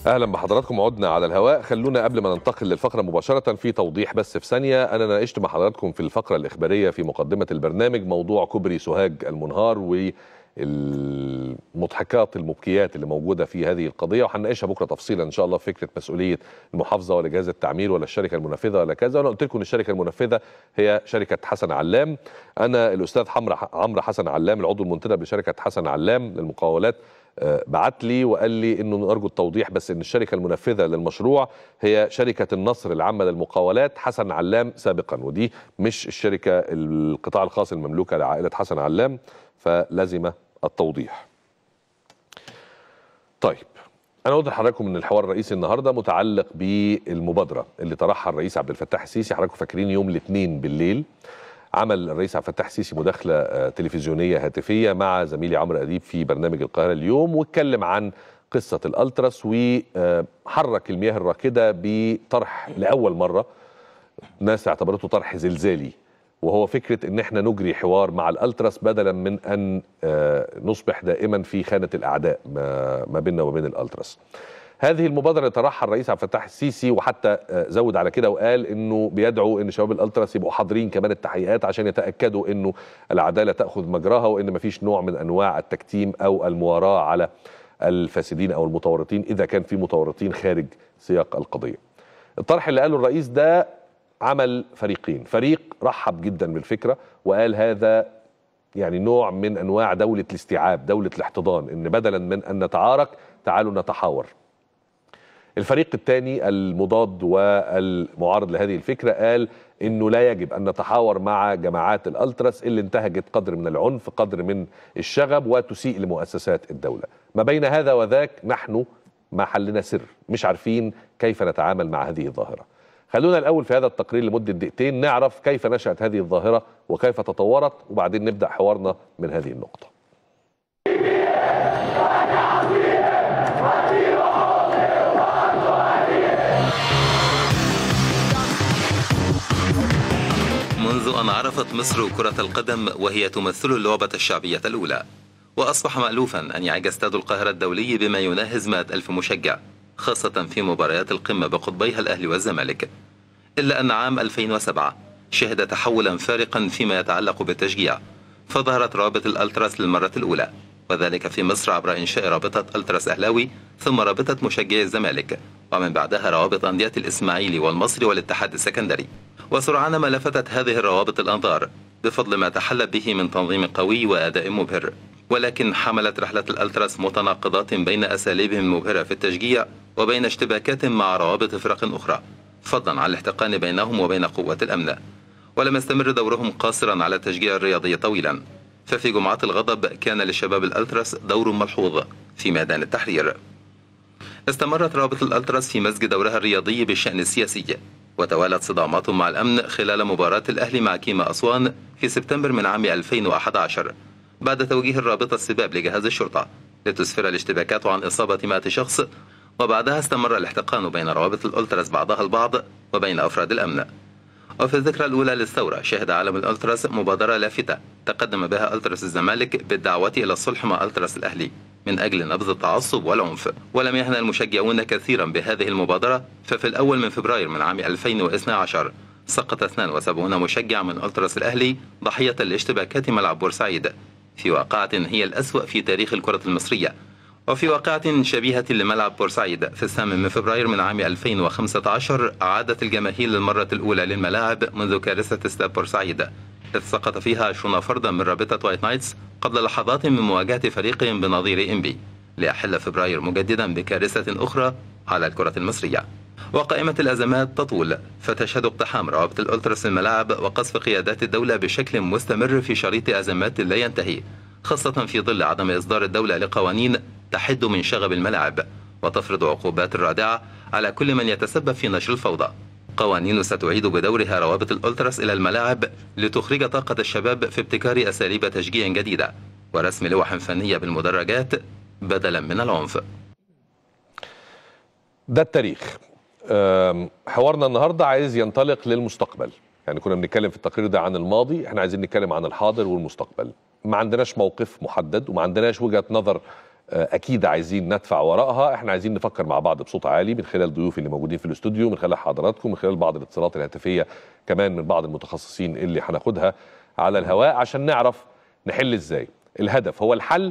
اهلا بحضراتكم عدنا على الهواء خلونا قبل ما ننتقل للفقره مباشره في توضيح بس في ثانيه انا ناقشت مع حضراتكم في الفقره الاخباريه في مقدمه البرنامج موضوع كوبري سوهاج المنهار والمضحكات المبكيات اللي موجوده في هذه القضيه وهنناقشها بكره تفصيلا ان شاء الله فكره مسؤوليه المحافظه ولا جهاز التعمير ولا الشركه المنفذه ولا كذا وانا قلت لكم ان الشركه المنفذه هي شركه حسن علام انا الاستاذ عمرو حسن علام العضو المنتدب لشركه حسن علام للمقاولات بعت لي وقال لي انه نرجو التوضيح بس ان الشركه المنفذه للمشروع هي شركه النصر العامه للمقاولات حسن علام سابقا ودي مش الشركه القطاع الخاص المملوكه لعائله حسن علام فلزم التوضيح. طيب انا قلت لحضراتكم ان الحوار الرئيسي النهارده متعلق بالمبادره اللي طرحها الرئيس عبد الفتاح السيسي حضراتكم فاكرين يوم الاثنين بالليل عمل الرئيس عبد الفتاح السيسي مداخله تلفزيونيه هاتفيه مع زميلي عمرو اديب في برنامج القاهره اليوم واتكلم عن قصه الالتراس وحرك المياه الراكده بطرح لاول مره ناس اعتبرته طرح زلزالي وهو فكره ان احنا نجري حوار مع الالتراس بدلا من ان نصبح دائما في خانه الاعداء ما بيننا وبين الالتراس. هذه المبادره اللي طرحها الرئيس عبد الفتاح السيسي وحتى زود على كده وقال انه بيدعو ان شباب الالتراس يبقوا حاضرين كمان التحقيقات عشان يتاكدوا انه العداله تاخذ مجراها وان مفيش نوع من انواع التكتيم او المواراه على الفاسدين او المتورطين اذا كان في متورطين خارج سياق القضيه. الطرح اللي قاله الرئيس ده عمل فريقين، فريق رحب جدا بالفكره وقال هذا يعني نوع من انواع دوله الاستيعاب، دوله الاحتضان، ان بدلا من ان نتعارك تعالوا نتحاور. الفريق الثاني المضاد والمعارض لهذه الفكرة قال انه لا يجب ان نتحاور مع جماعات الالتراس اللي انتهجت قدر من العنف قدر من الشغب وتسيء لمؤسسات الدولة ما بين هذا وذاك نحن ما حلنا سر مش عارفين كيف نتعامل مع هذه الظاهرة خلونا الأول في هذا التقرير لمدة دقيقتين نعرف كيف نشأت هذه الظاهرة وكيف تطورت وبعدين نبدأ حوارنا من هذه النقطة منذ أن عرفت مصر كرة القدم وهي تمثل اللعبة الشعبية الأولى وأصبح مألوفا أن يعج استاد القاهرة الدولي بما يناهز مئة ألف مشجع خاصة في مباريات القمة بقطبيها الأهلي والزمالك إلا أن عام 2007 شهد تحولا فارقا فيما يتعلق بالتشجيع فظهرت روابط الألتراس للمرة الأولى وذلك في مصر عبر إنشاء رابطة ألتراس أهلاوي ثم رابطة مشجعي الزمالك ومن بعدها روابط أندية الإسماعيلي والمصري والاتحاد السكندري وسرعان ما لفتت هذه الروابط الأنظار بفضل ما تحلت به من تنظيم قوي وأداء مبهر ولكن حملت رحلة الألتراس متناقضات بين أساليبهم المبهرة في التشجيع وبين اشتباكات مع روابط فرق أخرى فضلا عن الاحتقان بينهم وبين قوة الأمن ولم يستمر دورهم قاصرا على التشجيع الرياضي طويلا ففي جمعة الغضب كان للشباب الألتراس دور ملحوظ في ميدان التحرير استمرت رابط الألتراس في مزج دورها الرياضي بالشأن السياسي وتوالت صدامات مع الأمن خلال مباراة الأهلي مع كيما أسوان في سبتمبر من عام 2011 بعد توجيه الرابطة السباب لجهاز الشرطة لتسفر الاشتباكات عن إصابة 100 شخص وبعدها استمر الاحتقان بين روابط الألتراس بعضها البعض وبين أفراد الأمن وفي الذكرى الأولى للثورة شهد عالم الألتراس مبادرة لافتة تقدم بها ألتراس الزمالك بالدعوة إلى الصلح مع ألتراس الأهلي من أجل نبذ التعصب والعنف ولم يهنى المشجعون كثيرا بهذه المبادرة ففي الأول من فبراير من عام 2012 سقط 72 مشجع من ألتراس الأهلي ضحية لاشتباكات ملعب بورسعيد في واقعة هي الأسوأ في تاريخ الكرة المصرية وفي واقعة شبيهة لملعب بورسعيد في الثامن من فبراير من عام 2015 عادت الجماهير للمرة الأولى للملاعب منذ كارثة استاد بورسعيد إذ سقط فيها 20 فردا من رابطة وايت نايتس قبل لحظات من مواجهة فريقهم بنظير إنبي ليحل فبراير مجددا بكارثة أخرى على الكرة المصرية وقائمة الأزمات تطول فتشهد اقتحام روابط الألتراس الملاعب وقصف قيادات الدولة بشكل مستمر في شريط أزمات لا ينتهي خاصة في ظل عدم إصدار الدولة لقوانين تحد من شغب الملاعب وتفرض عقوبات رادعة على كل من يتسبب في نشر الفوضى قوانين ستعيد بدورها روابط الألتراس إلى الملاعب لتخرج طاقة الشباب في ابتكار أساليب تشجيع جديدة ورسم لوح فنية بالمدرجات بدلا من العنف ده التاريخ حوارنا النهارده عايز ينطلق للمستقبل يعني كنا بنتكلم في التقرير ده عن الماضي احنا عايزين نتكلم عن الحاضر والمستقبل ما عندناش موقف محدد وما عندناش وجهه نظر آه، اكيد عايزين ندفع وراءها احنا عايزين نفكر مع بعض بصوت عالي من خلال ضيوف اللي موجودين في الاستوديو من خلال حضراتكم من خلال بعض الاتصالات الهاتفيه كمان من بعض المتخصصين اللي هناخدها على الهواء عشان نعرف نحل ازاي الهدف هو الحل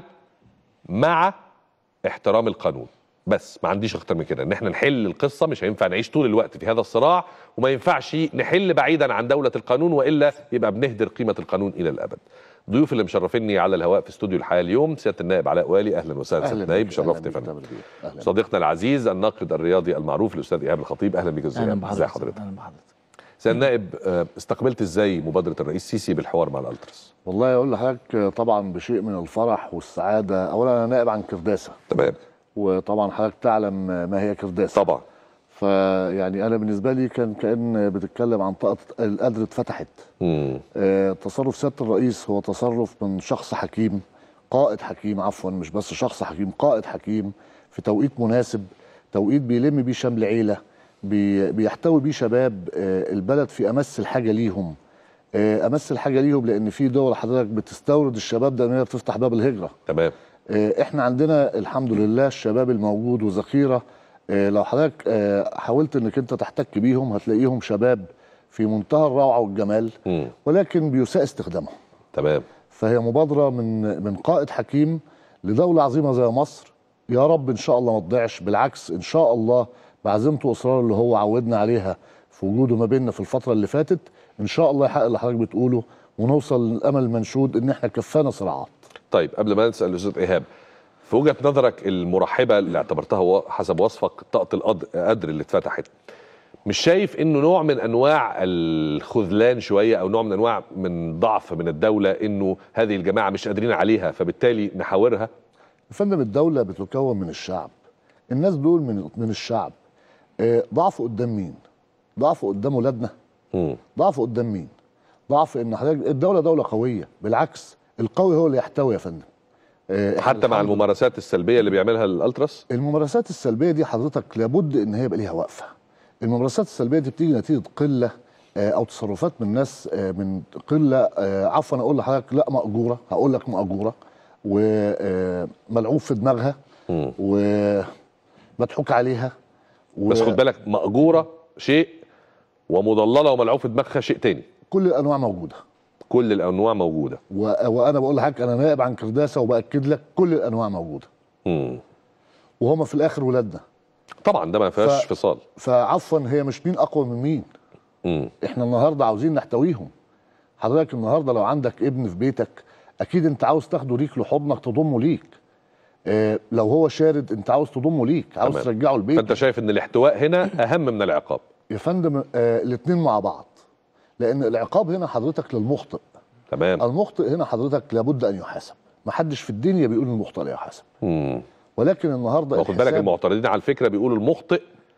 مع احترام القانون بس ما عنديش اكتر من كده ان احنا نحل القصه مش هينفع نعيش طول الوقت في هذا الصراع وما ينفعش نحل بعيدا عن دوله القانون والا يبقى بنهدر قيمه القانون الى الابد ضيوف اللي مشرفيني على الهواء في استوديو الحياه اليوم سياده النائب علاء والي اهلا وسهلا سياده النائب بك، شرفت يا أهلاً بك، فندم تامر بيه. أهلاً بك. صديقنا العزيز الناقد الرياضي المعروف الاستاذ ايهاب الخطيب اهلا بك يا أستاذ اهلا إيهاب. ازي بحضرتك حضرتك اهلا بحضرتك سياده النائب آه، استقبلت ازاي مبادره الرئيس السيسي بالحوار مع الالتراس والله اقول لحضرتك طبعا بشيء من الفرح والسعاده اولا انا نائب عن كرداسه تمام وطبعا حضرتك تعلم ما هي كرداسه طبعا فيعني انا بالنسبه لي كان كان بتتكلم عن طاقه القدر اتفتحت مم. آه، تصرف سياده الرئيس هو تصرف من شخص حكيم قائد حكيم عفوا مش بس شخص حكيم قائد حكيم في توقيت مناسب توقيت بيلم بيه شمل عيله بي بيحتوي بيه شباب آه، البلد في امس الحاجه ليهم آه، امس الحاجه ليهم لان في دول حضرتك بتستورد الشباب ده ان هي بتفتح باب الهجره تمام آه، احنا عندنا الحمد لله الشباب الموجود وذخيره آه، لو حضرتك آه، حاولت انك انت تحتك بيهم هتلاقيهم شباب في منتهى الروعه والجمال مم. ولكن بيساء استخدامهم تمام فهي مبادره من من قائد حكيم لدوله عظيمه زي مصر يا رب ان شاء الله ما تضيعش بالعكس ان شاء الله بعزيمته واصراره اللي هو عودنا عليها في وجوده ما بيننا في الفتره اللي فاتت ان شاء الله يحقق اللي حضرتك بتقوله ونوصل للامل المنشود ان احنا كفانا صراعات طيب قبل ما نسال الاستاذ ايهاب في وجهه نظرك المرحبه اللي اعتبرتها و- حسب وصفك طاقه القد- القدر اللي اتفتحت مش شايف انه نوع من انواع الخذلان شويه او نوع من انواع من ضعف من الدوله انه هذه الجماعه مش قادرين عليها فبالتالي نحاورها يا فندم الدولة بتتكون من الشعب الناس دول من من الشعب آه، ضعفوا قدام مين؟ ضعفوا قدام ولادنا مم. ضعفوا قدام مين؟ ضعف ان حضرتك الدولة دولة قوية بالعكس القوي هو اللي يحتوي يا فندم آه، إحنا حتى مع الحمد الممارسات السلبيه اللي بيعملها الالتراس الممارسات السلبيه دي حضرتك لابد ان هي يبقى ليها وقفه الممارسات السلبيه دي بتيجي نتيجه قله آه، او تصرفات من ناس آه، من قله آه، عفوا اقول لحضرتك لا ماجوره هقول لك ماجوره وملعوب في دماغها مم. ومضحوك عليها و- بس خد بالك مأجوره شيء ومضلله وملعوب في دماغها شيء تاني كل الانواع موجوده كل الانواع موجوده و... وانا بقول لحضرتك انا نائب عن كرداسه وباكد لك كل الانواع موجوده مم. وهم في الاخر ولادنا طبعا ده ما فيهاش ف- فصال فعفوا هي مش مين اقوى من مين مم. احنا النهارده عاوزين نحتويهم حضرتك النهارده لو عندك ابن في بيتك اكيد انت عاوز تاخده ليك لحضنك تضمه ليك اه لو هو شارد انت عاوز تضمه ليك عاوز تمام. ترجعه البيت فانت شايف ان الاحتواء هنا اهم من العقاب يا فندم اه الاثنين مع بعض لان العقاب هنا حضرتك للمخطئ تمام المخطئ هنا حضرتك لابد ان يحاسب ما حدش في الدنيا بيقول المخطئ لا يحاسب مم. ولكن النهارده واخد بالك الحساب- المعترضين على الفكره بيقولوا المخطئ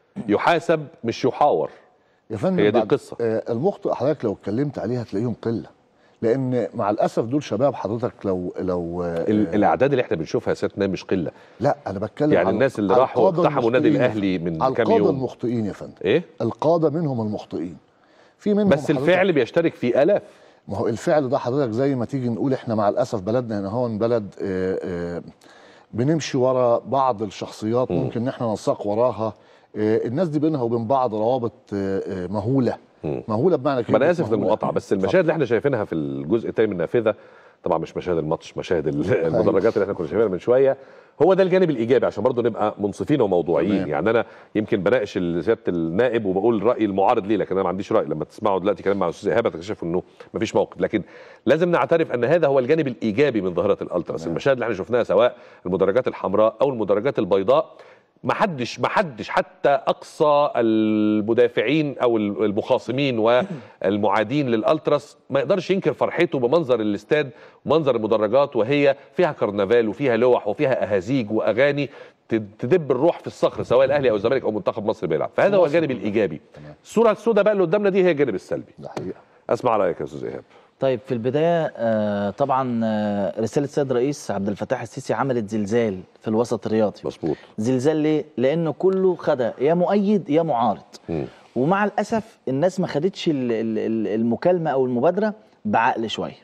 يحاسب مش يحاور يا فندم هي دي بعد- القصة. آه، المخطئ حضرتك لو اتكلمت عليه هتلاقيهم قله لان مع الاسف دول شباب حضرتك لو لو آه، ال- الاعداد اللي احنا بنشوفها يا سيادة مش قله لا انا بتكلم يعني على- الناس اللي على راحوا القادة اقتحموا النادي المخطئين. الاهلي من على كام القاده يوم المخطئين يا فندم ايه القاده منهم المخطئين في منهم بس حضرتك- الفعل بيشترك فيه الاف ما هو الفعل ده حضرتك زي ما تيجي نقول احنا مع الاسف بلدنا هنا هون بلد آه، آه، بنمشي ورا بعض الشخصيات ممكن ان احنا ننساق وراها آه، الناس دي بينها وبين بعض روابط آه، آه، مهوله مهوله بمعنى ما انا كلمة اسف مهولة. للمقاطعه بس المشاهد اللي احنا شايفينها في الجزء الثاني من النافذه طبعا مش مشاهد الماتش مشاهد ال- المدرجات اللي احنا كنا شايفينها من شويه هو ده الجانب الايجابي عشان برضه نبقى منصفين وموضوعيين تمام. يعني انا يمكن بناقش ال- سياده النائب وبقول رايي المعارض ليه لكن انا ما عنديش راي لما تسمعوا دلوقتي كلام مع الاستاذ ايهاب هتكتشفوا انه ما فيش موقف لكن لازم نعترف ان هذا هو الجانب الايجابي من ظاهره الالتراس المشاهد اللي احنا شفناها سواء المدرجات الحمراء او المدرجات البيضاء ما حدش ما حدش حتى اقصى المدافعين او المخاصمين والمعادين للالتراس ما يقدرش ينكر فرحته بمنظر الاستاد ومنظر المدرجات وهي فيها كرنفال وفيها لوح وفيها اهازيج واغاني تد- تدب الروح في الصخر سواء الاهلي او الزمالك او منتخب مصر بيلعب فهذا هو الجانب الايجابي الصوره السوداء بقى اللي قدامنا دي هي الجانب السلبي ده حقيقه اسمع رايك يا استاذ ايهاب طيب في البدايه آه، طبعا آه، رساله السيد الرئيس عبد الفتاح السيسي عملت زلزال في الوسط الرياضي مظبوط زلزال ليه؟ لانه كله خدها يا مؤيد يا معارض مم. ومع الاسف الناس ما خدتش ال- ال- ال- المكالمه او المبادره بعقل شويه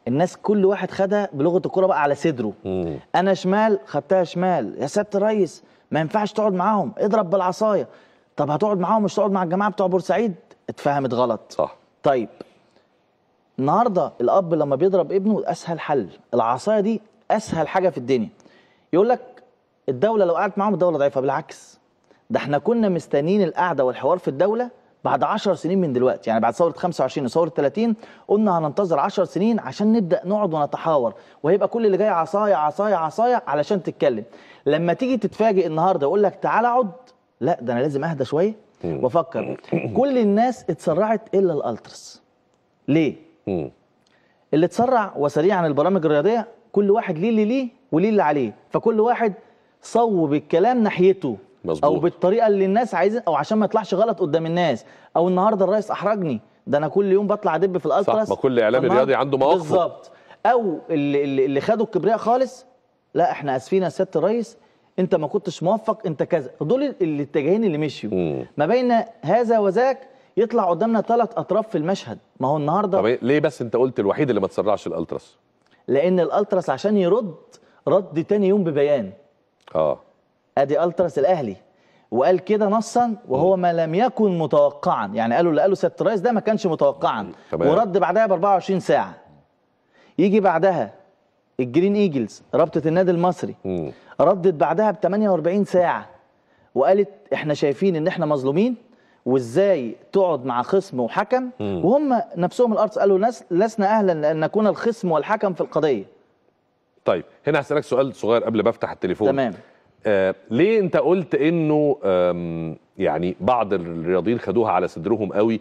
الناس كل واحد خدها بلغه الكوره بقى على صدره مم. انا شمال خدتها شمال يا سياده الريس ما ينفعش تقعد معاهم اضرب بالعصايه طب هتقعد معاهم مش تقعد مع الجماعه بتوع بورسعيد اتفهمت غلط صح طيب النهارده الاب لما بيضرب ابنه اسهل حل العصايه دي اسهل حاجه في الدنيا يقول لك الدوله لو قعدت معاهم الدوله ضعيفه بالعكس ده احنا كنا مستنيين القعده والحوار في الدوله بعد 10 سنين من دلوقتي يعني بعد ثوره 25 وثوره 30 قلنا هننتظر 10 سنين عشان نبدا نقعد ونتحاور وهيبقى كل اللي جاي عصايه عصايه عصايه علشان تتكلم لما تيجي تتفاجئ النهارده يقول لك تعالى اقعد لا ده انا لازم اهدى شويه وافكر كل الناس اتسرعت الا الالترس ليه مم. اللي اتسرع وسريع عن البرامج الرياضيه كل واحد ليه اللي ليه وليه اللي عليه فكل واحد صوب الكلام ناحيته مظبوط. او بالطريقه اللي الناس عايزين او عشان ما يطلعش غلط قدام الناس او النهارده الرئيس احرجني ده انا كل يوم بطلع ادب في الالتراس ما كل إعلامي فالنهاردة- رياضي عنده مواقفه. بالظبط او اللي, اللي, اللي خدوا الكبرياء خالص لا احنا اسفين يا سياده الرئيس انت ما كنتش موفق انت كذا دول الاتجاهين اللي مشيوا مم. ما بين هذا وذاك يطلع قدامنا ثلاث اطراف في المشهد ما هو النهارده طب إيه- ليه بس انت قلت الوحيد اللي ما تسرعش الالتراس لان الالتراس عشان يرد رد تاني يوم ببيان اه ادي التراس الاهلي وقال كده نصا وهو ما لم يكن متوقعا يعني قالوا اللي قالوا سياده الرئيس ده ما كانش متوقعا تمام. ورد بعدها ب 24 ساعه يجي بعدها الجرين ايجلز رابطه النادي المصري مم. ردت بعدها ب 48 ساعه وقالت احنا شايفين ان احنا مظلومين وازاي تقعد مع خصم وحكم وهم نفسهم الارتس قالوا ناس لسنا اهلا لان نكون الخصم والحكم في القضيه طيب هنا هسألك سؤال صغير قبل ما افتح التليفون تمام آه ليه انت قلت انه آم، يعني بعض الرياضيين خدوها على صدرهم قوي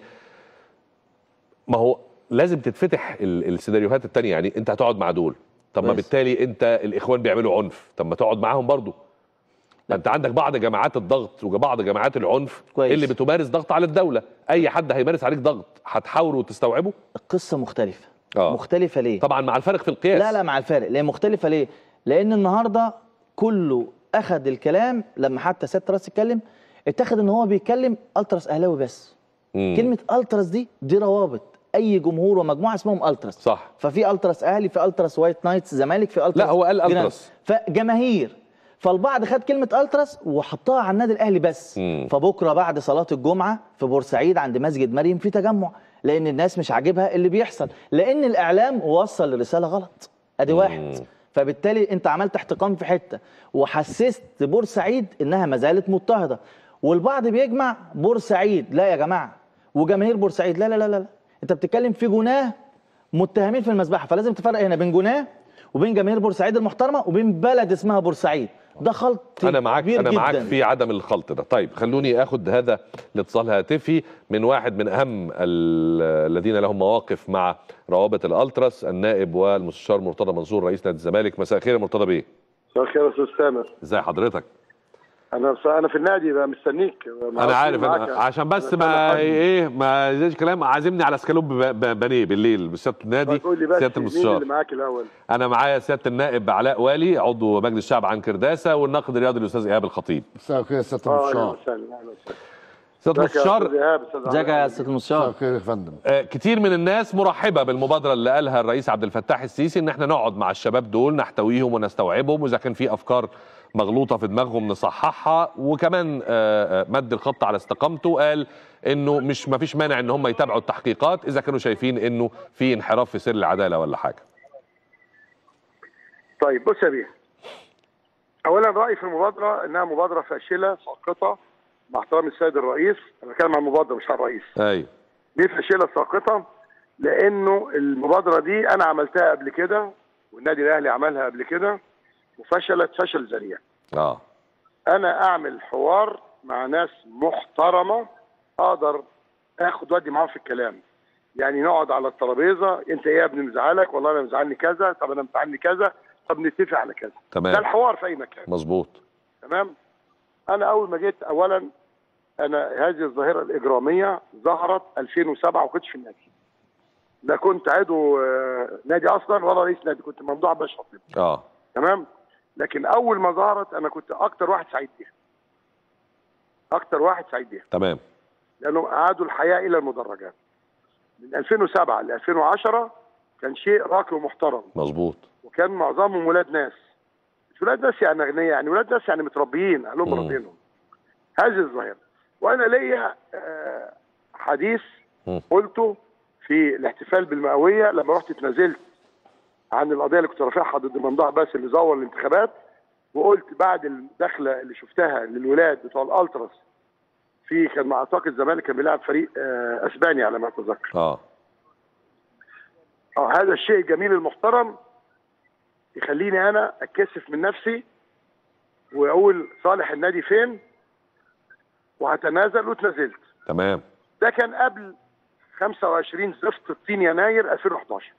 ما هو لازم تتفتح ال- السيناريوهات التانية يعني انت هتقعد مع دول طب ما كويس. بالتالي انت الاخوان بيعملوا عنف طب ما تقعد معاهم برضو ما انت عندك بعض جماعات الضغط وبعض جماعات العنف كويس. اللي بتمارس ضغط على الدولة اي حد هيمارس عليك ضغط هتحاولوا تستوعبه القصه مختلفه آه. مختلفه ليه طبعا مع الفرق في القياس لا لا مع الفارق ليه مختلفه ليه لان النهارده كله اخذ الكلام لما حتى سياده الرئيس اتكلم اتخذ ان هو بيتكلم التراس اهلاوي بس مم. كلمه التراس دي دي روابط اي جمهور ومجموعه اسمهم التراس صح. ففي التراس اهلي في التراس وايت نايتس زمالك في التراس لا، هو قال جنان. ألتراس. فجماهير فالبعض خد كلمه التراس وحطها على النادي الاهلي بس مم. فبكره بعد صلاه الجمعه في بورسعيد عند مسجد مريم في تجمع لان الناس مش عاجبها اللي بيحصل لان الاعلام وصل الرساله غلط ادي واحد فبالتالي انت عملت احتقان في حته وحسست بورسعيد انها ما زالت مضطهده والبعض بيجمع بورسعيد لا يا جماعه وجماهير بورسعيد لا لا لا لا انت بتتكلم في جناه متهمين في المذبحه فلازم تفرق هنا بين جناه وبين جماهير بورسعيد المحترمه وبين بلد اسمها بورسعيد ده خلط انا معاك كبير انا معاك جداً. في عدم الخلط ده طيب خلوني اخد هذا الاتصال الهاتفي من واحد من اهم ال- الذين لهم مواقف مع روابط الالتراس النائب والمستشار مرتضى منصور رئيس نادي الزمالك مساء الخير يا مرتضى بيه مساء الخير يا استاذ سامر ازي حضرتك انا انا في النادي بقى مستنيك انا عارف أنا عشان بس ما ايه ما يزيدش كلام عازمني على اسكالوب ب- ب- بانيه بالليل بسياده النادي قول لي بس سياده مين المستشار اللي معاك الاول انا معايا سياده النائب علاء والي عضو مجلس الشعب عن كرداسه والناقد الرياضي الاستاذ ايهاب الخطيب مساء الخير يا سياده اه اهلا المستشار وسهلا اهلا وسهلا سياده ازيك يا المستشار أستاذ إيهاب، أستاذ ازيك يا علاء؟ سياده مساء المستشار الخير يا فندم آه، كتير من الناس مرحبة بالمبادرة اللي قالها الرئيس عبد الفتاح السيسي ان احنا نقعد مع الشباب دول نحتويهم ونستوعبهم واذا كان في افكار مغلوطة في دماغهم نصححها وكمان آه، آه، مد الخط على استقامته قال انه مش ما فيش مانع ان هم يتابعوا التحقيقات اذا كانوا شايفين انه في انحراف في سير العدالة ولا حاجة طيب بص يا بيه اولا رايي في المبادره انها مبادره فاشله ساقطه مع احترام السيد الرئيس انا بتكلم عن المبادره مش عن الرئيس ايوه ليه فاشله ساقطه؟ لانه المبادره دي انا عملتها قبل كده والنادي الاهلي عملها قبل كده وفشلت فشل ذريع اه انا اعمل حوار مع ناس محترمه اقدر اخد ودي معاهم في الكلام يعني نقعد على الترابيزه انت ايه يا ابني مزعلك والله انا مزعلني كذا طب انا مزعلني كذا طب نتفق على كذا تمام. ده الحوار في اي مكان مظبوط تمام انا اول ما جيت اولا انا هذه الظاهره الاجراميه ظهرت 2007 وكنتش في النادي لا كنت عضو آه، نادي اصلا ولا رئيس نادي كنت ممدوح باشرف اه تمام لكن اول ما ظهرت انا كنت اكتر واحد سعيد بيها اكتر واحد سعيد بيها تمام لانهم اعادوا الحياه الى المدرجات من 2007 ل 2010 كان شيء راقي ومحترم مظبوط وكان معظمهم ولاد ناس مش ولاد ناس يعني اغنياء يعني ولاد ناس يعني متربيين اهلهم مم. مربينهم هذه الظاهره وانا ليا آه، حديث مم. قلته في الاحتفال بالمئويه لما رحت اتنازلت عن القضيه اللي كنت رافعها ضد ممدوح بس اللي زور الانتخابات وقلت بعد الدخله اللي شفتها للولاد بتوع الالتراس في كان مع اعتقد الزمالك كان بيلعب فريق آه، اسباني على ما اتذكر اه اه هذا الشيء الجميل المحترم يخليني انا اتكسف من نفسي واقول صالح النادي فين وهتنازل وتنازلت تمام ده كان قبل 25 زفت الطين يناير 2011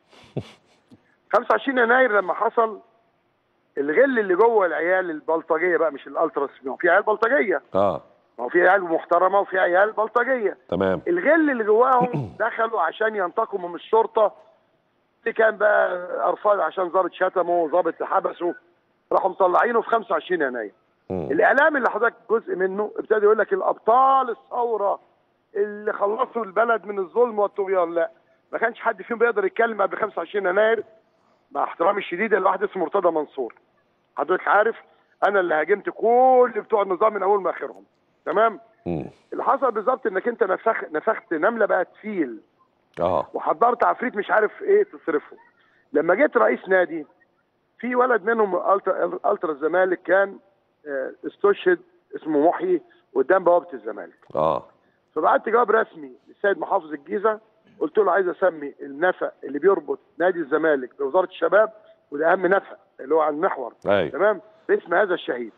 25 يناير لما حصل الغل اللي جوه العيال البلطجيه بقى مش الالتراس ما هو في عيال بلطجيه اه ما هو في عيال محترمه وفي عيال بلطجيه تمام الغل اللي جواهم دخلوا عشان ينتقموا من الشرطه اللي كان بقى قرفان عشان ضابط شتمه ضابط حبسه راحوا مطلعينه في 25 يناير مم. الاعلام اللي حضرتك جزء منه ابتدى يقول لك الابطال الثوره اللي خلصوا البلد من الظلم والطغيان لا ما كانش حد فيهم بيقدر يتكلم قبل 25 يناير مع احترامي الشديد لواحد اسمه مرتضى منصور حضرتك عارف انا اللي هاجمت كل بتوع النظام من اول ما اخرهم تمام مم. اللي حصل بالظبط انك انت نفخ نفخت نمله بقت فيل اه وحضرت عفريت مش عارف ايه تصرفه لما جيت رئيس نادي في ولد منهم الترا الترا الزمالك كان آه، استشهد اسمه محيي قدام بوابه الزمالك اه فبعت جواب رسمي للسيد محافظ الجيزه قلت له عايز اسمي النفق اللي بيربط نادي الزمالك بوزاره الشباب وده اهم نفق اللي هو على المحور ايوه تمام باسم هذا الشهيد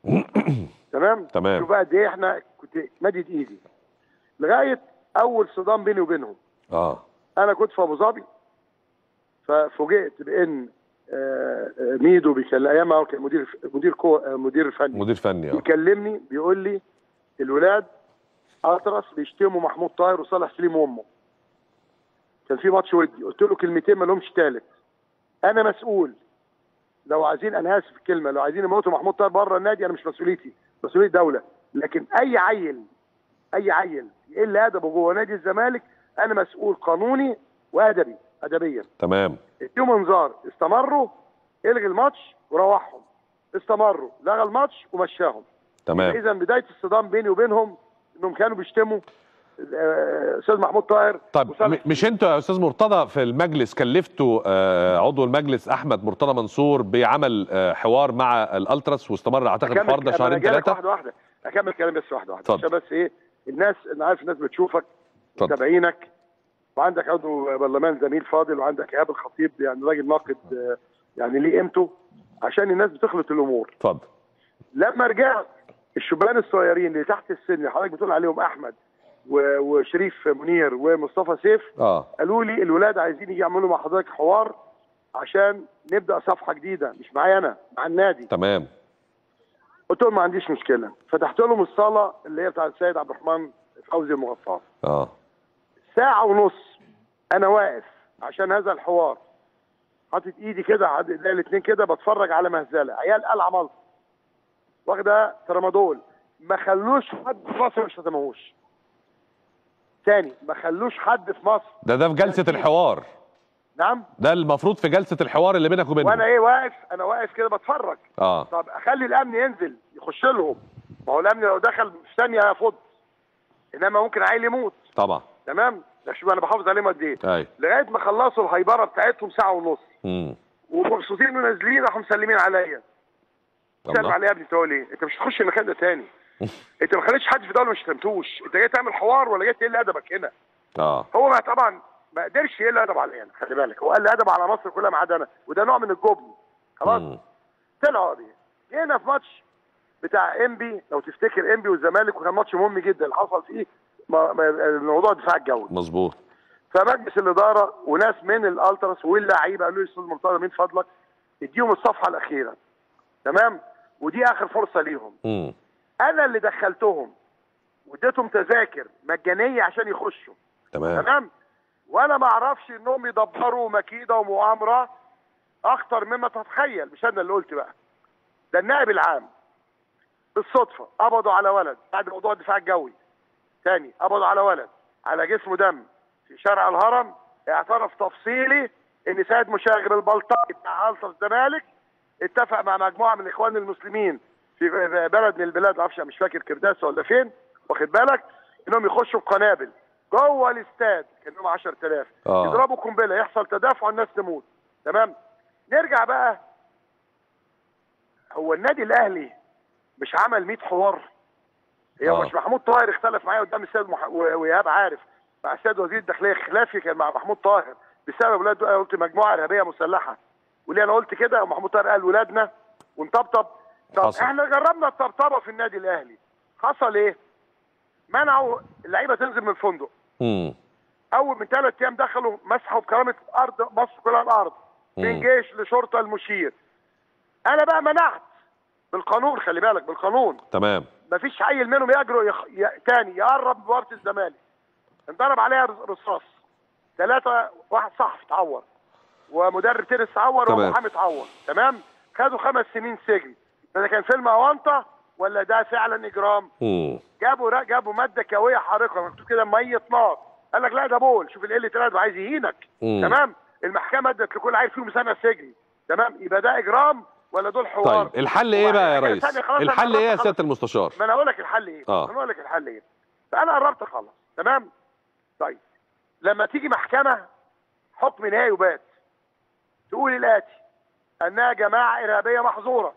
تمام تمام. شوف بقى قد ايه احنا كنت مدد ايدي لغايه اول صدام بيني وبينهم اه انا كنت في ابو ظبي ففوجئت بان آه، آه، ميدو بيكلم ايامها هو كان مدير مدير كو آه، مدير فني مدير فني اه بيكلمني بيقول لي الولاد اطرس بيشتموا محمود طاهر وصالح سليم وامه كان في ماتش ودي قلت له كلمتين ما لهمش تالت انا مسؤول لو عايزين انا اسف في الكلمه لو عايزين يموتوا محمود طاهر بره النادي انا مش مسؤوليتي مسؤوليه دوله لكن اي عيل اي عيل يقل ادبه جوه نادي الزمالك انا مسؤول قانوني وادبي ادبيا تمام اديهم انذار استمروا الغي الماتش وروحهم استمروا لغى الماتش ومشاهم تمام اذا بدايه الصدام بيني وبينهم انهم كانوا بيشتموا آه، استاذ محمود طاهر طب وصالح م- مش انتوا يا استاذ مرتضى في المجلس كلفتوا آه، عضو المجلس احمد مرتضى منصور بعمل آه، حوار مع الالتراس واستمر اعتقد أكمل- الحوار ده أنا شهرين جايلك ثلاثه واحده واحده اكمل كلامي بس واحده واحده اتفضل. عشان بس ايه الناس انا عارف الناس بتشوفك اتفضل. متابعينك وعندك عضو برلمان زميل فاضل وعندك ايهاب الخطيب يعني راجل ناقد آه، يعني ليه قيمته عشان الناس بتخلط الامور اتفضل لما رجعت الشبان الصغيرين اللي تحت السن اللي حضرتك بتقول عليهم احمد و- وشريف منير ومصطفى سيف اه قالوا لي الولاد عايزين يجي يعملوا مع حضرتك حوار عشان نبدا صفحه جديده مش معايا انا مع النادي تمام قلت لهم ما عنديش مشكله فتحت لهم الصاله اللي هي بتاعت السيد عبد الرحمن فوزي المغفار اه ساعه ونص انا واقف عشان هذا الحوار حاطط ايدي كده على ايديا الاثنين كده بتفرج على مهزله عيال قلعه ملط واخده ترامادول ما خلوش حد في مصر ما شتمهوش تاني ما خلوش حد في مصر ده ده في جلسه الحوار نعم ده المفروض في جلسه الحوار اللي بينك وانا وبينهم ايه واقف انا واقف كده بتفرج اه طب اخلي الامن ينزل يخش لهم ما هو الامن لو دخل في ثانيه هيفض انما ممكن عيل يموت طبعا تمام ده شوف انا بحافظ عليهم قد ايه ايوه لغايه ما خلصوا الهيبره بتاعتهم ساعه ونص امم ومبسوطين ونازلين راحوا مسلمين عليا سلم الله. عليا يا ابني تقول ايه انت مش هتخش المكان ده تاني انت ما خليتش حد في دوله ما شتمتوش انت جاي تعمل حوار ولا جاي تقل ادبك هنا اه هو ما طبعا ما قدرش يقل ادب عليا خلي بالك هو قل ادب على مصر كلها ما عدا انا وده نوع من الجبن خلاص مم. طلعوا بيه جينا في ماتش بتاع انبي لو تفتكر انبي والزمالك وكان ماتش مهم جدا اللي حصل فيه ما- ما- موضوع الدفاع الجوي مظبوط فمجلس الاداره وناس من الالتراس واللعيبه قالوا لي استاذ مرتضى مين فضلك اديهم الصفحه الاخيره تمام ودي اخر فرصه ليهم امم انا اللي دخلتهم واديتهم تذاكر مجانيه عشان يخشوا تمام تمام وانا ما اعرفش انهم يدبروا مكيده ومؤامره اخطر مما تتخيل مش انا اللي قلت بقى ده النائب العام بالصدفه قبضوا على ولد بعد موضوع الدفاع الجوي تاني قبضوا على ولد على جسمه دم في شارع الهرم اعترف تفصيلي ان سيد مشاغب البلطجي بتاع هلطة الزمالك اتفق مع مجموعه من الاخوان المسلمين في بلد من البلاد معرفش مش فاكر كرداسه ولا فين واخد بالك انهم يخشوا بقنابل جوه الاستاد كانهم 10000 آه. يضربوا قنبله يحصل تدافع الناس تموت تمام نرجع بقى هو النادي الاهلي مش عمل 100 حوار هي آه. مش محمود طاهر اختلف معايا قدام السيد مح... و- وايهاب عارف مع السيد وزير الداخليه خلافي كان مع محمود طاهر بسبب ولاد انا قلت مجموعه ارهابيه مسلحه وليه انا قلت كده ومحمود طاهر قال ولادنا ونطبطب طب حصل. احنا جربنا الطبطبه في النادي الاهلي حصل ايه؟ منعوا اللعيبه تنزل من الفندق مم. اول من ثلاث ايام دخلوا مسحوا بكرامه ارض مصر كلها الارض من مم. جيش لشرطه المشير انا بقى منعت بالقانون خلي بالك بالقانون تمام مفيش عيل منهم يجرؤ يخ... ي... تاني يقرب بوابه الزمالك انضرب عليها رص- رصاص ثلاثه واحد صحفي اتعور ومدرب تنس اتعور تمام. ومحامي اتعور تمام خدوا خمس سنين سجن ده كان فيلم اونطه ولا ده فعلا اجرام مم. جابوا را- جابوا ماده كاويه حارقه مكتوب كده ميه نار قال لك لا ده بول شوف ال طلعت وعايز يهينك مم. تمام المحكمه ادت لكل عيل فيهم سنه سجن تمام يبقى ده اجرام ولا دول حوار طيب الحل ايه بقى يا وبعدين ريس ثانية خلاص أنا الحل ايه يا قربت سياده المستشار ما انا اقول لك الحل ايه آه. انا اقول لك الحل ايه فانا قربت اخلص تمام طيب لما تيجي محكمه حكم نهائي وبات تقول الاتي انها جماعه ارهابيه محظوره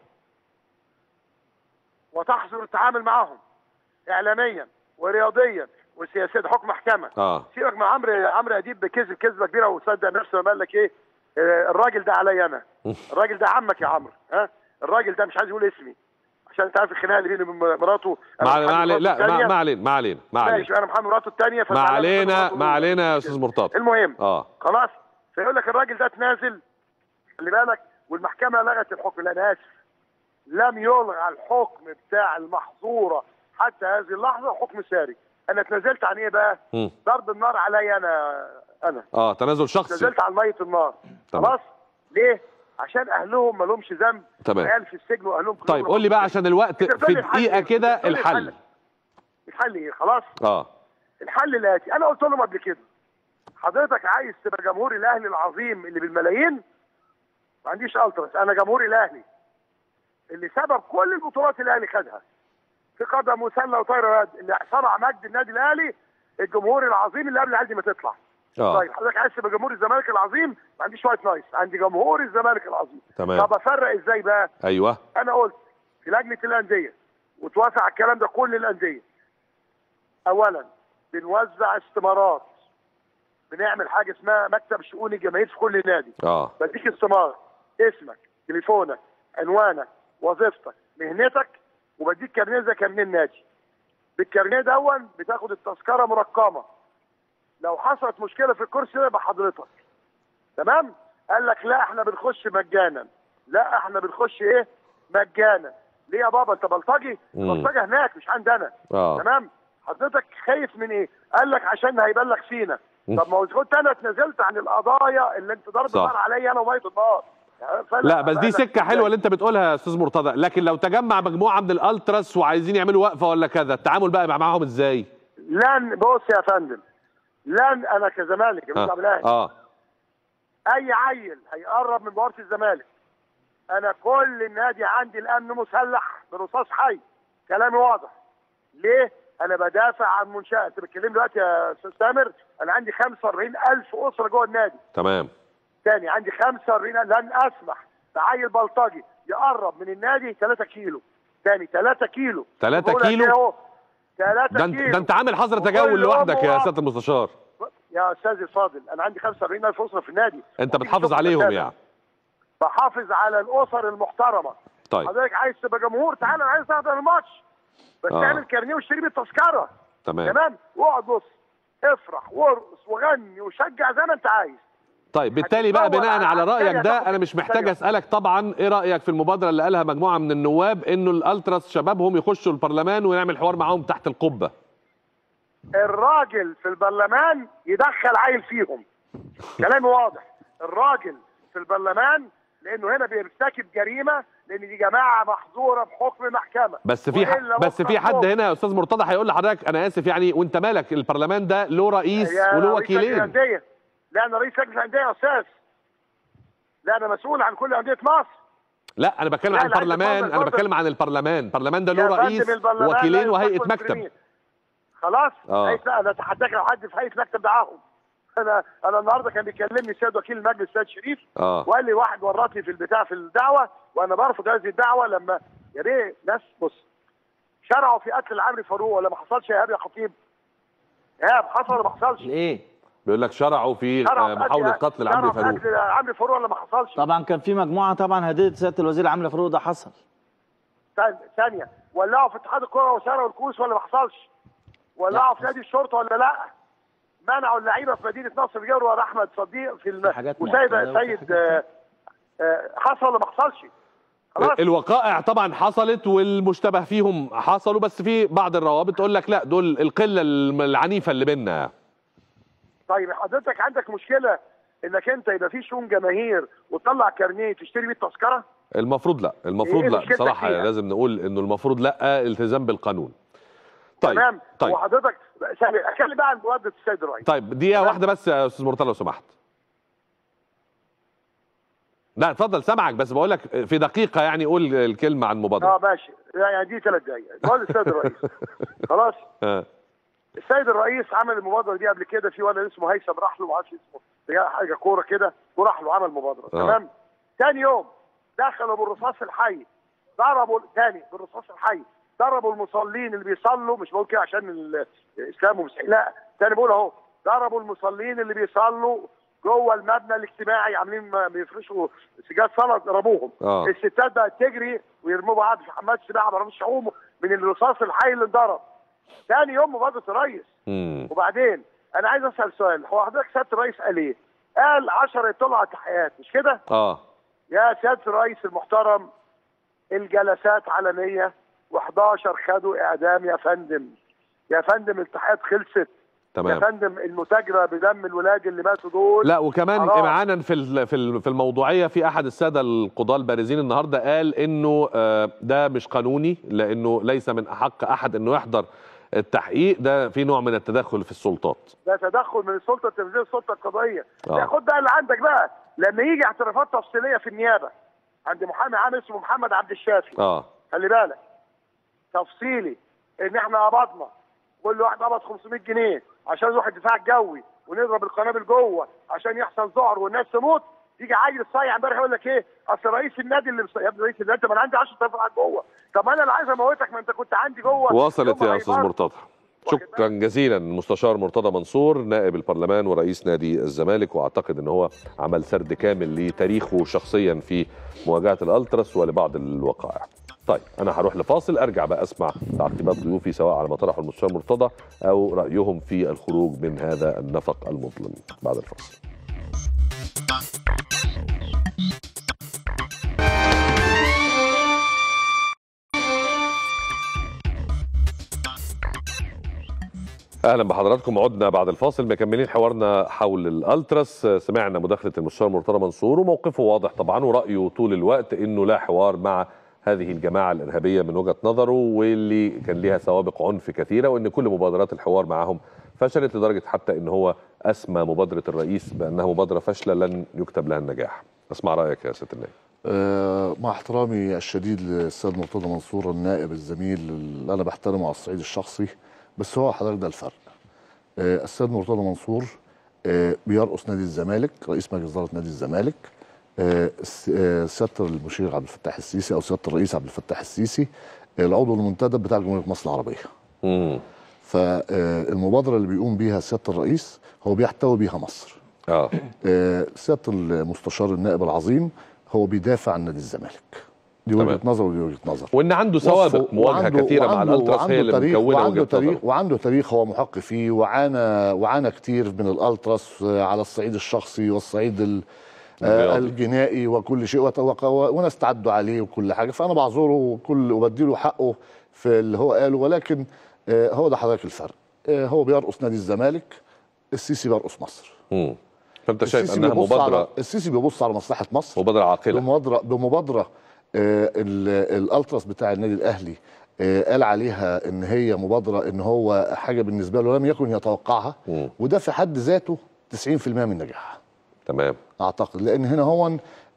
وتحظر التعامل معهم اعلاميا ورياضيا وسياسيا ده حكم محكمه اه سيبك من عمرو عمرو اديب بكذب كذبه كبيره وصدق نفسه لما قال لك ايه آه، الراجل ده عليا انا الراجل ده عمك يا عمرو ها الراجل ده مش عايز يقول اسمي عشان انت عارف الخناقه اللي بيني وبين مراته أنا ما محمد ما علينا مراته لا ما التانية. ما علينا ما علينا ما علينا ماشي انا محمد مراته الثانيه ما علينا ما علينا يا استاذ مرتضى المهم اه خلاص فيقول لك الراجل ده تنازل خلي بالك والمحكمه لغت الحكم لا انا اسف لم يلغى الحكم بتاع المحظوره حتى هذه اللحظه حكم ساري انا تنازلت عن ايه بقى؟ مم. ضرب النار عليا انا انا اه تنازل شخصي نزلت على ميه النار تمام. خلاص ليه؟ عشان اهلهم ما لهمش ذنب تمام. عيال في السجن واهلهم كلهم طيب قول لي بقى عشان الوقت أنت في بتقول لي الحل دقيقه إيه؟ كده بتقول لي الحل الحل ايه خلاص اه الحل الاتي انا قلت لهم قبل كده حضرتك عايز تبقى جمهور الاهلي العظيم اللي بالملايين ما عنديش التراس انا جمهور الاهلي اللي سبب كل البطولات اللي الاهلي خدها في قدم وسله وطايره يد اللي صنع مجد النادي الاهلي الجمهور العظيم اللي قبل العيال دي ما تطلع اه طيب حضرتك عايز تبقى جمهور الزمالك العظيم ما عنديش وايت نايس عندي جمهور الزمالك العظيم تمام. طب افرق ازاي بقى ايوه انا قلت في لجنه الانديه وتوافق على الكلام ده كل الانديه اولا بنوزع استمارات بنعمل حاجه اسمها مكتب شؤون الجماهير في كل نادي اه بديك استماره اسمك تليفونك عنوانك وظيفتك مهنتك وبديك كارنيه زي كارنيه النادي بالكارنيه دون بتاخد التذكره مرقمه لو حصلت مشكله في الكرسي ده يبقى حضرتك تمام قال لك لا احنا بنخش مجانا لا احنا بنخش ايه مجانا ليه يا بابا انت بلطجي مم. بلطجي هناك مش عندنا اه تمام حضرتك خايف من ايه قال لك عشان هيبلغ فينا مم. طب ما هو إذا كنت انا اتنازلت عن القضايا اللي انت ضرب صح. النار عليا انا وميه النار يعني فلا- لا بس دي فأنا- سكه حلوه اللي انت بتقولها يا استاذ مرتضى لكن لو تجمع مجموعه من الالتراس وعايزين يعملوا وقفه ولا كذا التعامل بقى يبقى معاهم ازاي لن بص يا فندم لن انا كزمالك يا اه, مستعب الاهلي آه. اي عيل هيقرب من بوابه الزمالك انا كل النادي عندي الامن مسلح برصاص حي كلامي واضح ليه انا بدافع عن منشاه انت بتكلمني دلوقتي يا استاذ سامر انا عندي 45000 اسره جوه النادي تمام تاني عندي 45 لن اسمح بعيل بلطجي يقرب من النادي 3 كيلو تاني 3 كيلو 3 بقول لك كيلو؟ إيه أهو، 3 ده انت كيلو ده انت عامل حظر وكل تجول لوحدك يا يوم سياده المستشار يا استاذ الفاضل انا عندي 45000 اسره في النادي انت بتحافظ شغل عليهم متابع. يعني بحافظ على الاسر المحترمه طيب حضرتك عايز تبقى جمهور تعالى انا عايز احضر الماتش بس آه. تعمل كارنيه واشتري بالتذكره تمام تمام واقعد بص افرح وارقص وغني وشجع زي ما انت عايز طيب بالتالي بقى هتدور بناء على على رايك حاجة ده تاخد انا مش محتاج ثانية. اسالك طبعا ايه رايك في المبادره اللي قالها مجموعه من النواب انه الالتراس شبابهم يخشوا البرلمان ونعمل حوار معاهم تحت القبه الراجل في البرلمان يدخل عيل فيهم كلامي واضح الراجل في البرلمان لانه هنا بيرتكب جريمه لان دي جماعه محظوره بحكم محكمه بس في ح... وإلا بس بكرة في حد الصبح هنا يا استاذ مرتضى هيقول لحضرتك انا اسف يعني وانت مالك البرلمان ده له رئيس يا وله رئيس لجنة وكيلين الأندية. لا انا رئيس لجنه الانديه يا استاذ لا انا مسؤول عن كل انديه مصر لا انا بتكلم لا، عن لا، البرلمان اتفضل، انا اتفضل. بتكلم عن البرلمان البرلمان ده يا له فندم رئيس البرلمان لا وكيلين يصف وهيئه مكتب المسلمين. خلاص آه. هيئة- انا اتحداك لو حد في هيئه مكتب دعاهم انا انا النهارده كان بيكلمني السيد وكيل المجلس السيد شريف اه وقال لي واحد ورطني في البتاع في الدعوه وانا برفض هذه الدعوه لما يا ريت ناس بص شرعوا في قتل العمري فاروق ولا ما حصلش يا ايهاب يا خطيب؟ ايهاب حصل ولا ما حصلش؟ ايه بيقول لك شرعوا في شرعوا آه، في محاوله قتل- قتل العمري شرعوا في فاروق قتل عمرو فاروق ولا ما حصلش؟ طبعا كان في مجموعه طبعا هديت سياده الوزير عامله فاروق ده حصل ثانية- ثانية ولعوا في اتحاد الكرة وسرقوا الكؤوس ولا ما حصلش؟ ولعوا في نادي الشرطة ولا لا؟ منعوا اللعيبة في مدينة نصر جروة أحمد صديق في الم... في حاجات وسيد مؤكدة وفي سيد حاجات آه، آه، حصل ولا ما حصلش؟ خلاص الوقائع طبعا حصلت والمشتبه فيهم حصلوا بس في بعض الروابط تقول لك لا دول القله العنيفه اللي بينا طيب حضرتك عندك مشكلة انك انت يبقى في شؤون جماهير وتطلع كارنيه تشتري بيه التذكرة؟ المفروض لا المفروض إيه لا مشكلتك بصراحه فيها؟ لازم نقول انه المفروض لا التزام بالقانون طيب تمام؟ طيب وحضرتك ثانية اتكلم بقى عن مبادرة السيد الرئيس طيب دقيقه واحده بس يا استاذ مرتضى لو سمحت لا اتفضل سامعك بس بقول لك في دقيقه يعني قول الكلمه عن اه المبادره ماشي يعني دي ثلاث دقايق مبادرة السيد الرئيس خلاص آه. السيد الرئيس عمل المبادره دي قبل كده في ولد اسمه هيثم راح له ما اعرفش اسمه ده حاجه كوره كده وراح له عمل مبادره آه. تمام ثاني يوم دخلوا بالرصاص الحي ضربوا ثاني بالرصاص الحي ضربوا المصلين اللي بيصلوا مش بقول كده عشان ال- الاسلام ومسيحي لا ثاني بقول اهو ضربوا المصلين اللي بيصلوا جوه المبنى الاجتماعي عاملين ما- بيفرشوا سجاد صلاه ضربوهم آه. الستات بقت تجري ويرموا بعض في حمامات السباحه ما بيعرفوش يعوموا من الرصاص الحي اللي انضرب ثاني يوم مبادره الرئيس مم. وبعدين انا عايز اسال سؤال هو حضرتك سياده الرئيس قال ايه؟ قال 10 يطلعوا على التحقيقات مش كده؟ اه يا سياده الرئيس المحترم الجلسات علنيه و11 خدوا اعدام يا فندم يا فندم التحقيقات خلصت يا تمام فندم المتاجره بدم الولاد اللي ماتوا دول لا وكمان حرام. امعانا في ال- في ال- في الموضوعيه في احد الساده القضاه البارزين النهارده قال انه آه، ده مش قانوني لانه ليس من احق احد انه يحضر التحقيق ده في نوع من التدخل في السلطات ده تدخل من السلطه التنفيذيه السلطه القضائيه آه. لا خد بقى اللي عندك بقى لما يجي اعترافات تفصيليه في النيابه عند محامي عام اسمه محمد عبد الشافي اه خلي بالك تفصيلي ان احنا قبضنا كل واحد قبض 500 جنيه عشان نروح الدفاع الجوي ونضرب القنابل جوه عشان يحصل ذعر والناس تموت يجي عيل صايع امبارح يقول لك ايه اصل رئيس النادي اللي مص... يا ابني رئيس النادي ما انا عندي 10000 واحد جوه طب ما انا اللي عايز اموتك ما انت كنت عندي جوه وصلت يوم يا استاذ هيبقى- مرتضى شكرا جزيلا المستشار مرتضى منصور نائب البرلمان ورئيس نادي الزمالك واعتقد ان هو عمل سرد كامل لتاريخه شخصيا في مواجهه الالتراس ولبعض الوقائع طيب انا هروح لفاصل ارجع بقى اسمع تعقيبات ضيوفي سواء على ما طرحه المستشار مرتضى او رايهم في الخروج من هذا النفق المظلم بعد الفاصل اهلا بحضراتكم عدنا بعد الفاصل مكملين حوارنا حول الالتراس سمعنا مداخله المستشار مرتضى منصور وموقفه واضح طبعا ورايه طول الوقت انه لا حوار مع هذه الجماعه الارهابيه من وجهه نظره واللي كان ليها سوابق عنف كثيره وان كل مبادرات الحوار معهم فشلت لدرجه حتى ان هو اسمى مبادره الرئيس بانها مبادره فاشله لن يكتب لها النجاح اسمع رايك يا سياده النائب آه، مع احترامي الشديد للسيد مرتضى منصور النائب الزميل اللي انا بحترمه على الصعيد الشخصي بس هو حضرتك ده الفرق آه، السيد مرتضى منصور آه، بيرقص نادي الزمالك رئيس مجلس اداره نادي الزمالك آه، س- آه، سياده المشير عبد الفتاح السيسي او سياده الرئيس عبد الفتاح السيسي آه، العضو المنتدب بتاع جمهوريه مصر العربيه امم فالمبادره اللي بيقوم بيها سياده الرئيس هو بيحتوي بيها مصر اه آه، سياده المستشار النائب العظيم هو بيدافع عن نادي الزمالك دي تمام. وجهه نظر ودي وجهه نظر وان عنده سوابق وصفه- مواجهه وعنده- كثيره مع وعنده- الالتراس هي وعنده اللي تاريخ مكونه وعنده وجهه تاريخ نظره وعنده تاريخ هو محق فيه وعانى وعانى كتير من الالتراس آه، على الصعيد الشخصي والصعيد ال- آه، الرياضي. الجنائي وكل شيء وت- وق- وناس تعدوا عليه وكل حاجه فانا بعذره وكل وبديله حقه في اللي هو قاله ولكن آه، هو ده حضرتك الفرق آه، هو بيرقص نادي الزمالك السيسي بيرقص مصر مم. فانت شايف السيسي انها بيبص مبادره على السيسي بيبص على مصلحه مصر مبادره عاقله بمبادره بمبادره آه، ال- الالتراس بتاع النادي الاهلي آه، قال عليها ان هي مبادره ان هو حاجه بالنسبه له لم يكن يتوقعها مم. وده في حد ذاته 90% من نجاحها تمام اعتقد لان هنا هو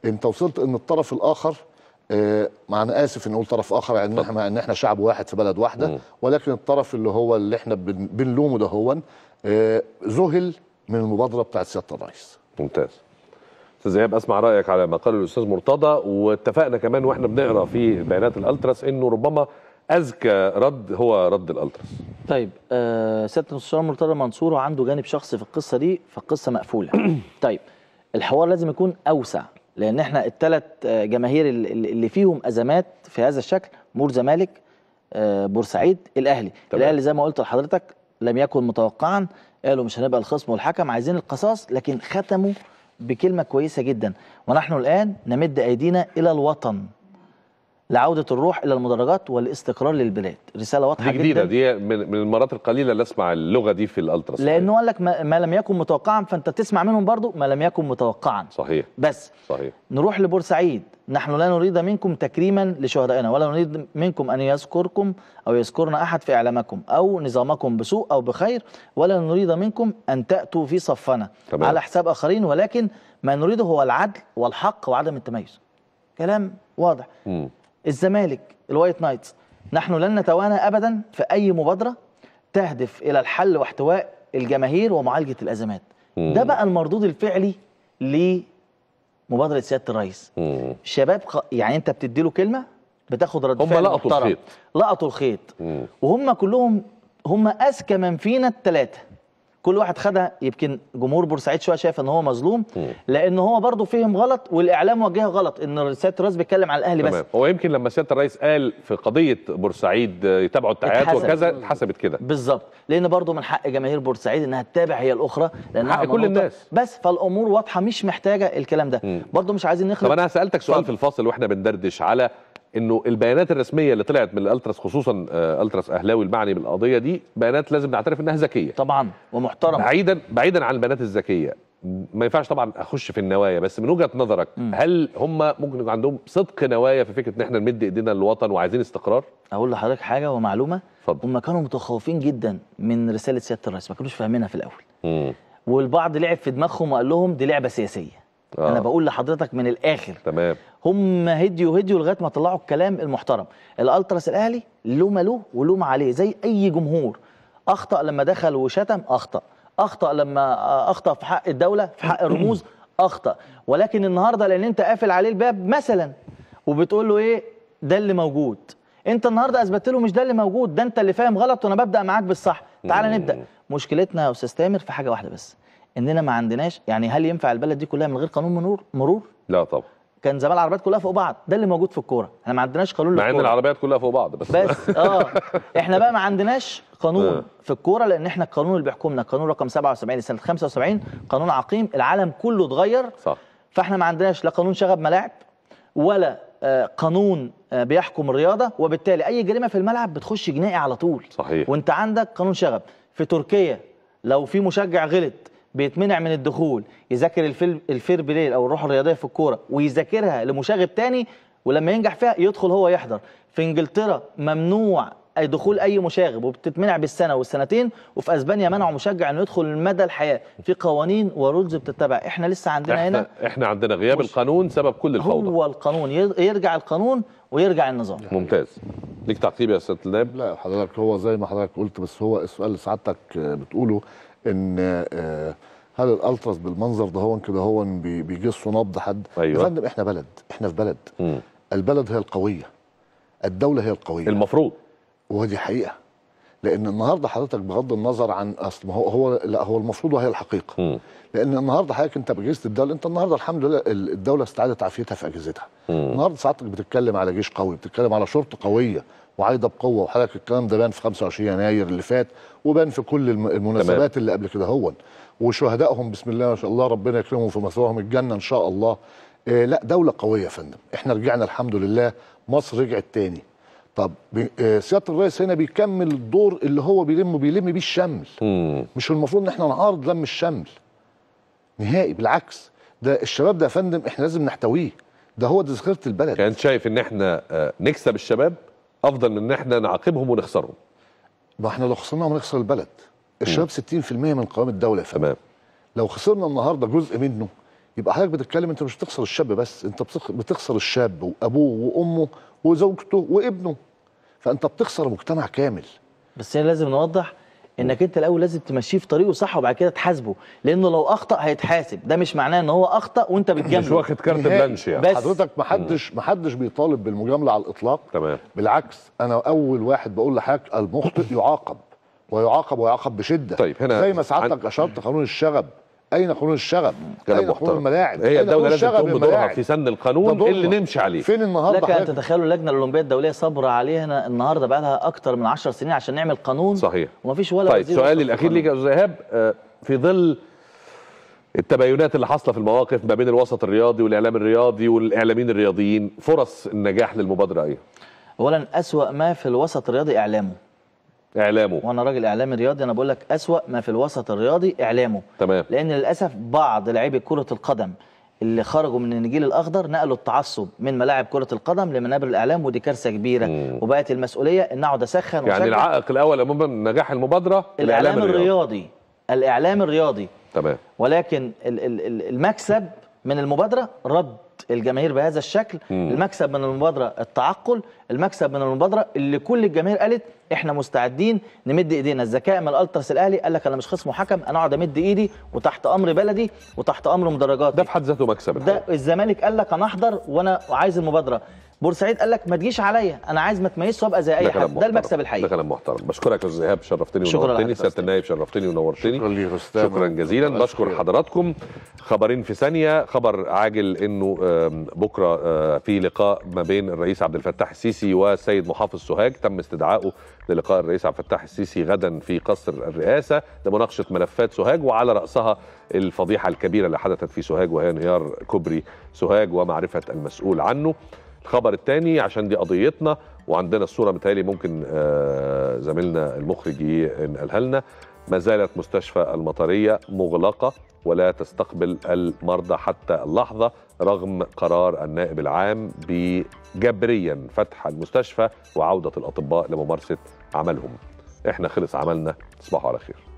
انت وصلت ان الطرف الاخر آه، مع انا اسف ان اقول طرف اخر يعني ان احنا ان احنا شعب واحد في بلد واحده مم. ولكن الطرف اللي هو اللي احنا بن- بنلومه ده هو آه، ذهل من المبادره بتاعت سياده الرئيس ممتاز استاذ ايهاب اسمع رايك على ما قاله الاستاذ مرتضى واتفقنا كمان واحنا بنقرا في بيانات الالتراس انه ربما اذكى رد هو رد الالتراس طيب آه سياده المستشار مرتضى منصور عنده جانب شخصي في القصه دي فالقصه مقفوله طيب الحوار لازم يكون اوسع لان احنا الثلاث جماهير ال- ال- اللي فيهم ازمات في هذا الشكل مور زمالك آه بورسعيد الاهلي تمام. الاهلي زي ما قلت لحضرتك لم يكن متوقعا قالوا مش هنبقى الخصم والحكم عايزين القصاص لكن ختموا بكلمه كويسه جدا ونحن الان نمد ايدينا الى الوطن لعوده الروح الى المدرجات والاستقرار للبلاد رساله واضحه دي جديده جدا دي من من المرات القليله اللي اسمع اللغه دي في الالتراس لانه قال لك ما, ما لم يكن متوقعا فانت تسمع منهم برضو ما لم يكن متوقعا صحيح بس صحيح نروح لبورسعيد نحن لا نريد منكم تكريما لشهدائنا ولا نريد منكم ان يذكركم او يذكرنا احد في اعلامكم او نظامكم بسوء او بخير ولا نريد منكم ان تاتوا في صفنا تمام. على حساب اخرين ولكن ما نريده هو العدل والحق وعدم التميز كلام واضح مم. الزمالك الوايت نايتس نحن لن نتوانى ابدا في اي مبادره تهدف الى الحل واحتواء الجماهير ومعالجه الازمات مم. ده بقى المردود الفعلي لمبادره سياده الرئيس مم. الشباب ق- يعني انت بتدي له كلمه بتاخد رد هم فعل لقطوا محترم. الخيط. لقطوا الخيط مم. وهم كلهم هم اذكى من فينا الثلاثه كل واحد خدها يمكن جمهور بورسعيد شويه شايف ان هو مظلوم مم. لان هو برضه فهم غلط والاعلام وجهه غلط ان سياده الرئيس بيتكلم على الاهلي بس تمام هو يمكن لما سياده الرئيس قال في قضيه بورسعيد آه، يتابعوا التعيات اتحسب. وكذا اتحسبت كده بالظبط لان برضو من حق جماهير بورسعيد انها تتابع هي الاخرى لانها حق كل منوطة. الناس. بس فالامور واضحه مش محتاجه الكلام ده مم. برضو مش عايزين طب نخلط انا سالتك سؤال اتفضل. في الفاصل واحنا بندردش على انه البيانات الرسميه اللي طلعت من الالتراس خصوصا آه، التراس اهلاوي المعني بالقضيه دي بيانات لازم نعترف انها ذكيه طبعا ومحترم بعيدا بعيدا عن البيانات الذكيه ما ينفعش طبعا اخش في النوايا بس من وجهه نظرك هل هم ممكن يكون عندهم صدق نوايا في فكره ان احنا نمد ايدينا للوطن وعايزين استقرار؟ اقول لحضرتك حاجه ومعلومه اتفضل. هم كانوا متخوفين جدا من رساله سياده الرئيس ما كانوش فاهمينها في الاول مم. والبعض لعب في دماغهم وقال لهم دي لعبه سياسيه آه. انا بقول لحضرتك من الاخر تمام هم هديوا هديوا لغايه ما طلعوا الكلام المحترم الالتراس الاهلي له ما له وله ما عليه زي اي جمهور اخطا لما دخل وشتم اخطا اخطا لما آه، اخطا في حق الدوله في حق الرموز اخطا ولكن النهارده لان انت قافل عليه الباب مثلا وبتقول له ايه ده اللي موجود انت النهارده اثبت له مش ده اللي موجود ده انت اللي فاهم غلط وانا ببدا معاك بالصح تعال مم. نبدا مشكلتنا يا استاذ تامر في حاجه واحده بس اننا ما عندناش يعني هل ينفع البلد دي كلها من غير قانون مرور مرور لا طبعا كان زمان العربيات كلها فوق بعض ده اللي موجود في الكوره احنا ما عندناش قانون مع ان للكورة. العربيات كلها فوق بعض بس بس اه احنا بقى ما عندناش آه. قانون في الكوره لان احنا القانون اللي بيحكمنا قانون رقم 77 لسنه 75 قانون عقيم العالم كله اتغير صح فاحنا ما عندناش لا قانون شغب ملاعب ولا آه، قانون آه، بيحكم الرياضه وبالتالي اي جريمه في الملعب بتخش جنائي على طول صحيح. وانت عندك قانون شغب في تركيا لو في مشجع غلط بيتمنع من الدخول يذاكر الفيل الفير بليل او الروح الرياضيه في الكوره ويذاكرها لمشاغب تاني ولما ينجح فيها يدخل هو يحضر في انجلترا ممنوع أي دخول اي مشاغب وبتتمنع بالسنه والسنتين وفي اسبانيا منعوا مشجع انه يدخل مدى الحياه في قوانين ورولز بتتبع احنا لسه عندنا هنا احنا احنا عندنا غياب مش- القانون سبب كل الفوضى هو القانون ير- يرجع القانون ويرجع النظام ممتاز ليك تعقيب يا استاذ النائب لا حضرتك هو زي ما حضرتك قلت بس هو السؤال اللي سعادتك آه، بتقوله ان آه، هل الالتراس بالمنظر ده هو كده هو بي- بيجسوا نبض حد أيوة. يا فندم احنا بلد احنا في بلد مم. البلد هي القويه الدوله هي القويه المفروض ودي حقيقه لان النهارده حضرتك بغض النظر عن اصل ما هو هو لا هو المفروض وهي الحقيقه مم. لان النهارده حضرتك انت باجهزه الدوله انت النهارده الحمد لله ال- الدوله استعادت عافيتها في اجهزتها مم. النهارده سعادتك بتتكلم على جيش قوي بتتكلم على شرطه قويه وعايده بقوه وحضرتك الكلام ده بان في 25 يناير اللي فات وبان في كل الم- المناسبات اللي قبل كده هون وشهدائهم بسم الله ما شاء الله ربنا يكرمهم في مثواهم الجنه ان شاء الله إيه لا دوله قويه يا فندم احنا رجعنا الحمد لله مصر رجعت تاني طب بي- آه، سياده الرئيس هنا بيكمل الدور اللي هو بيلم بيلم بيه الشمل مم. مش المفروض ان احنا نعارض لم الشمل نهائي بالعكس ده الشباب ده يا فندم احنا لازم نحتويه ده هو ده ذخيره البلد كان شايف ان احنا آه، نكسب الشباب افضل من ان احنا نعاقبهم ونخسرهم ما احنا لو خسرناهم هنخسر البلد الشباب 60% من قوام الدوله يا فندم تمام لو خسرنا النهارده جزء منه يبقى حضرتك بتتكلم انت مش بتخسر الشاب بس انت بتخ- بتخسر الشاب وابوه وامه وزوجته وابنه فانت بتخسر مجتمع كامل بس هي لازم نوضح انك انت الاول لازم تمشيه في طريقه صح وبعد كده تحاسبه لانه لو اخطا هيتحاسب ده مش معناه ان هو اخطا وانت مش بتجامله واخد كارت نهائي. بلانش يعني بس. حضرتك محدش محدش بيطالب بالمجامله على الاطلاق تمام بالعكس انا اول واحد بقول لحضرتك المخطئ يعاقب ويعاقب ويعاقب بشده طيب، هنا زي ما سعادتك عن- اشرت قانون الشغب اين قانون الشغب كلام اين قانون محترم الملاعب هي أين الدوله قانون لازم الشغب تقوم بدورها الملاعب؟ في سن ده القانون دورها. اللي نمشي عليه فين النهارده لك ان حضرتك؟ تتخيلوا اللجنه الاولمبيه الدوليه صبر علينا النهارده بقى لها اكتر من 10 سنين عشان نعمل قانون صحيح ومفيش ولا طيب وزير سؤالي وصل في الاخير ليك يا استاذ ايهاب آه، في ظل التباينات اللي حاصله في المواقف ما بين الوسط الرياضي والاعلام الرياضي والاعلاميين الرياضيين فرص النجاح للمبادره ايه؟ اولا اسوا ما في الوسط الرياضي اعلامه اعلامه وانا راجل اعلامي رياضي انا بقول لك اسوا ما في الوسط الرياضي اعلامه تمام لان للاسف بعض لاعبي كره القدم اللي خرجوا من النجيل الاخضر نقلوا التعصب من ملاعب كره القدم لمنابر الاعلام ودي كارثه كبيره مم. وبقت المسؤوليه ان اقعد اسخن يعني وأشجع. العائق الاول امام نجاح المبادره الاعلام الرياضي الاعلام الرياضي تمام ولكن ال- ال- ال- المكسب من المبادره رد الجماهير بهذا الشكل مم. المكسب من المبادره التعقل المكسب من المبادره اللي كل الجماهير قالت احنا مستعدين نمد ايدينا الذكاء من الالتراس الاهلي قال لك انا مش خصم وحكم انا اقعد امد ايدي وتحت امر بلدي وتحت امر مدرجاتي ده في حد ذاته مكسب ده الزمالك قال لك انا احضر وانا عايز المبادره بورسعيد قال لك ما تجيش عليا انا عايز ما تميزش وابقى زي اي كلام حد ده محترم. المكسب ده الحقيقي كلام محترم بشكرك يا استاذ ايهاب شرفتني شكرا ونورتني لحضرتك يا سياده أستاذ. النائب شرفتني ونورتني شكرا ليك يا استاذ شكرا جزيلا بشكر شكراً. حضراتكم خبرين في ثانيه خبر عاجل انه آم، بكره آه، في لقاء ما بين الرئيس عبد الفتاح السيسي والسيد محافظ سوهاج تم استدعائه للقاء الرئيس عبد الفتاح السيسي غدا في قصر الرئاسه لمناقشه ملفات سوهاج وعلى راسها الفضيحه الكبيره اللي حدثت في سوهاج وهي انهيار كوبري سوهاج ومعرفه المسؤول عنه الخبر الثاني عشان دي قضيتنا وعندنا الصوره متهيألي ممكن آه، زميلنا المخرج ينقلها لنا ما زالت مستشفى المطريه مغلقه ولا تستقبل المرضى حتى اللحظه رغم قرار النائب العام بجبريا فتح المستشفى وعوده الاطباء لممارسه عملهم. احنا خلص عملنا تصبحوا على خير.